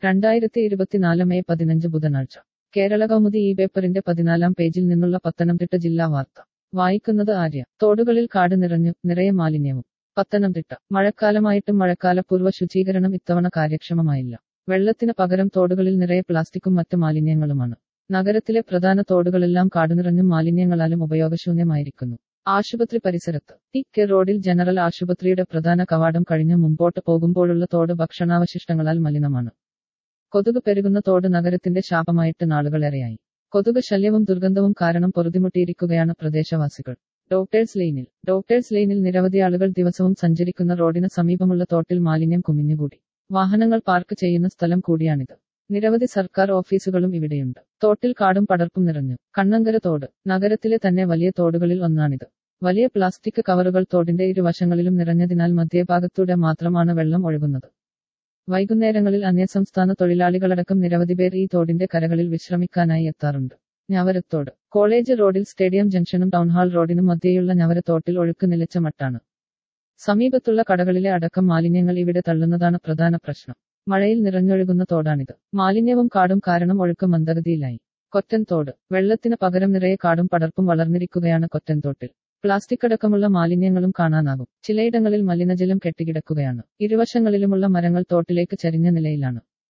രണ്ടായിരത്തി ഇരുപത്തിനാല് മെയ് പതിനഞ്ച് ബുധനാഴ്ച കേരള കൗമുദി ഈ പേപ്പറിന്റെ പതിനാലാം പേജിൽ നിന്നുള്ള പത്തനംതിട്ട ജില്ലാ വാർത്ത വായിക്കുന്നത് ആര്യ തോടുകളിൽ കാട് നിറഞ്ഞു നിറയെ മാലിന്യവും പത്തനംതിട്ട മഴക്കാലമായിട്ടും മഴക്കാലപൂർവ്വ ശുചീകരണം ഇത്തവണ കാര്യക്ഷമമായില്ല വെള്ളത്തിന് പകരം തോടുകളിൽ നിറയെ പ്ലാസ്റ്റിക്കും മറ്റ് മാലിന്യങ്ങളുമാണ് നഗരത്തിലെ പ്രധാന തോടുകളെല്ലാം കാടുനിറഞ്ഞും മാലിന്യങ്ങളാലും ഉപയോഗശൂന്യമായിരിക്കുന്നു ആശുപത്രി പരിസരത്ത് ടി കെ റോഡിൽ ജനറൽ ആശുപത്രിയുടെ പ്രധാന കവാടം കഴിഞ്ഞ് മുമ്പോട്ട് പോകുമ്പോഴുള്ള തോട് ഭക്ഷണാവശിഷ്ടങ്ങളാൽ മലിനമാണ് കൊതുക് പെരുകുന്ന തോട് നഗരത്തിന്റെ ശാപമായിട്ട് നാളുകളേറെയായി കൊതുക് ശല്യവും ദുർഗന്ധവും കാരണം പൊറുതിമുട്ടിയിരിക്കുകയാണ് പ്രദേശവാസികൾ ഡോക്ടേഴ്സ് ലൈനിൽ ഡോക്ടേഴ്സ് ലൈനിൽ നിരവധി ആളുകൾ ദിവസവും സഞ്ചരിക്കുന്ന റോഡിന് സമീപമുള്ള തോട്ടിൽ മാലിന്യം കുമിഞ്ഞുകൂടി വാഹനങ്ങൾ പാർക്ക് ചെയ്യുന്ന സ്ഥലം കൂടിയാണിത് നിരവധി സർക്കാർ ഓഫീസുകളും ഇവിടെയുണ്ട് തോട്ടിൽ കാടും പടർപ്പും നിറഞ്ഞു കണ്ണങ്കര തോട് നഗരത്തിലെ തന്നെ വലിയ തോടുകളിൽ ഒന്നാണിത് വലിയ പ്ലാസ്റ്റിക് കവറുകൾ തോടിന്റെ ഇരുവശങ്ങളിലും നിറഞ്ഞതിനാൽ മധ്യഭാഗത്തൂടെ മാത്രമാണ് വെള്ളം ഒഴുകുന്നത് വൈകുന്നേരങ്ങളിൽ അന്യസംസ്ഥാന തൊഴിലാളികളടക്കം നിരവധി പേർ ഈ തോടിന്റെ കരകളിൽ വിശ്രമിക്കാനായി എത്താറുണ്ട് ഞവരത്തോട് കോളേജ് റോഡിൽ സ്റ്റേഡിയം ജംഗ്ഷനും ടൗൺഹാൾ റോഡിനും മധ്യേയുള്ള ഞവരത്തോട്ടിൽ ഒഴുക്ക് നിലച്ച മട്ടാണ് സമീപത്തുള്ള കടകളിലെ അടക്കം മാലിന്യങ്ങൾ ഇവിടെ തള്ളുന്നതാണ് പ്രധാന പ്രശ്നം മഴയിൽ നിറഞ്ഞൊഴുകുന്ന തോടാണിത് മാലിന്യവും കാടും കാരണം ഒഴുക്ക് മന്ദഗതിയിലായി കൊറ്റൻ തോട് വെള്ളത്തിന് പകരം നിറയെ കാടും പടർപ്പും വളർന്നിരിക്കുകയാണ് കൊറ്റൻ തോട്ടിൽ പ്ലാസ്റ്റിക് അടക്കമുള്ള മാലിന്യങ്ങളും കാണാനാകും ചിലയിടങ്ങളിൽ മലിനജലം കെട്ടിക്കിടക്കുകയാണ് ഇരുവശങ്ങളിലുമുള്ള മരങ്ങൾ തോട്ടിലേക്ക് ചരിഞ്ഞ നിലയിലാണ്